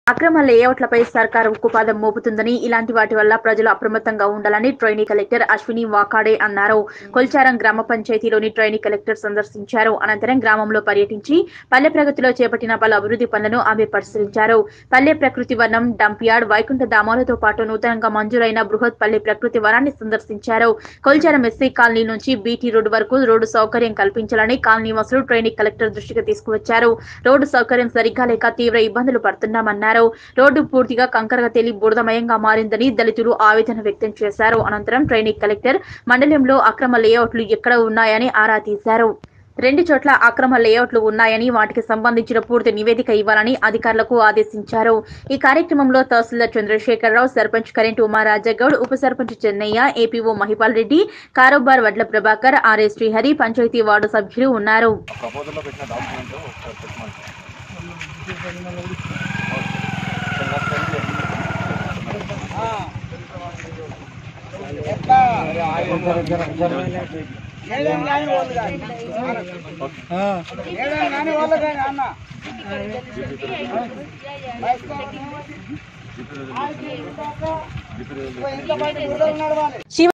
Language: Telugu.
అక్రమ లేఅవుట్లపై సర్కారు ఉక్కుపాదం మోపుతుందని ఇలాంటి వాటి వల్ల ప్రజలు అప్రమత్తంగా ఉండాలని ట్రైనీ కలెక్టర్ అశ్విని వాకాడే అన్నారు కొల్చారం గ్రామ పంచాయతీలోని ట్రైనీ కలెక్టర్ సందర్శించారు అనంతరం గ్రామంలో పర్యటించి పల్లె ప్రగతిలో చేపట్టిన పలు అభివృద్ధి పనులను ఆమె పరిశీలించారు పల్లె ప్రకృతి వనం డంప్ యార్డ్ వైకుంఠ ధామాలతో పాటు నూతనంగా మంజూరైన బృహత్ పల్లె ప్రకృతి వనాన్ని సందర్శించారు కొల్చారం ఎస్సీ కాలనీ నుంచి బీటీ రోడ్డు వరకు రోడ్డు సౌకర్యం కల్పించాలని కాలనీ వాసులు ట్రైనీ కలెక్టర్ దృష్టికి తీసుకువచ్చారు రోడ్డు సౌకర్యం సరిగ్గా లేక తీవ్ర ఇబ్బందులు పడుతున్నామన్నారు రోడ్డు పూర్తిగా కంకరగా తేలి బురదమయంగా మారిందని దళితులు ఆవేదన వ్యక్తం చేశారు అనంతరం ట్రైనింగ్ కలెక్టర్ మండలంలో అక్రమ లేఅవుట్లు ఎక్కడ ఉన్నాయని ఆరా తీశారు రెండు చోట్ల అక్రమ లేఅవుట్లు ఉన్నాయని వాటికి సంబంధించిన పూర్తి నివేదిక ఇవ్వాలని అధికారులకు ఆదేశించారు ఈ కార్యక్రమంలో తహసీల్దార్ చంద్రశేఖరరావు సర్పంచ్ కరెంట్ ఉమారాజగౌడ్ ఉప సర్పంచ్ చెన్నయ్య ఏపీఓ మహిపాల్ రెడ్డి కారోబార్ వడ్ల ప్రభాకర్ ఆర్ఎస్ శ్రీహరి పంచాయతీ వార్డు సభ్యులు ఉన్నారు ప్రపోజల్లో పెట్టిన డాక్యుమెంట్ ఒకసారి పెట్టమని ఏడేం కానీ వాళ్ళు కాదు. ఏడేం కానీ వాళ్ళు కాదు అన్న. ఇంట్లో బయట గుడిలో ఉన్నాడు వాళ్ళు. శివ